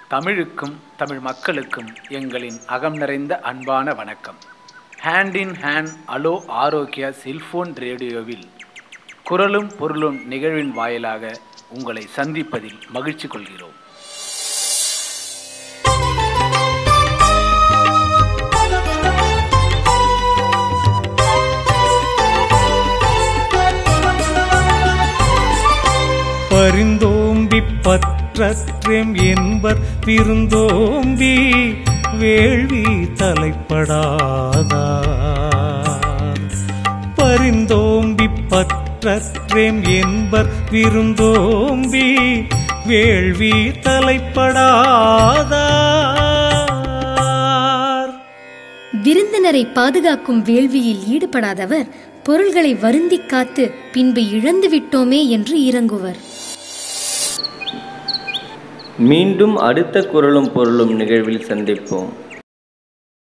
தமிழுக்கும் தமிழ் மக்களுக்கும் எங்களின் அகம் நிறைந்த அன்பான வணக்கம் hand in hand hello Arokkiya cellphone ரேடியோவில் குரலும் பொருளும் நிகழ்வின் வாயிலாக உங்களை சந்திப்பதில் மகிழ்ச்சி கொள்கிறோம் பரிந்தோம்பி பற்றற்றெம் என்பர் விருந்தோம்பி வேள்வி தலைப்படாதா பரிந்தோம்பி பற்றற்றெம் என்பர் விருந்தோம்பி வேள்வி தலைப்படாதார் விருந்தினரை பாதுகாக்கும் வேள்வியில் ஈடுபடாதவர் பொருள்களை வருந்திக் காத்து பின்பு இழந்து விட்டோமே என்று இறங்குவர் மீண்டும் அடுத்த குரலும் பொருளும் நிகழ்வில் சந்திப்போம்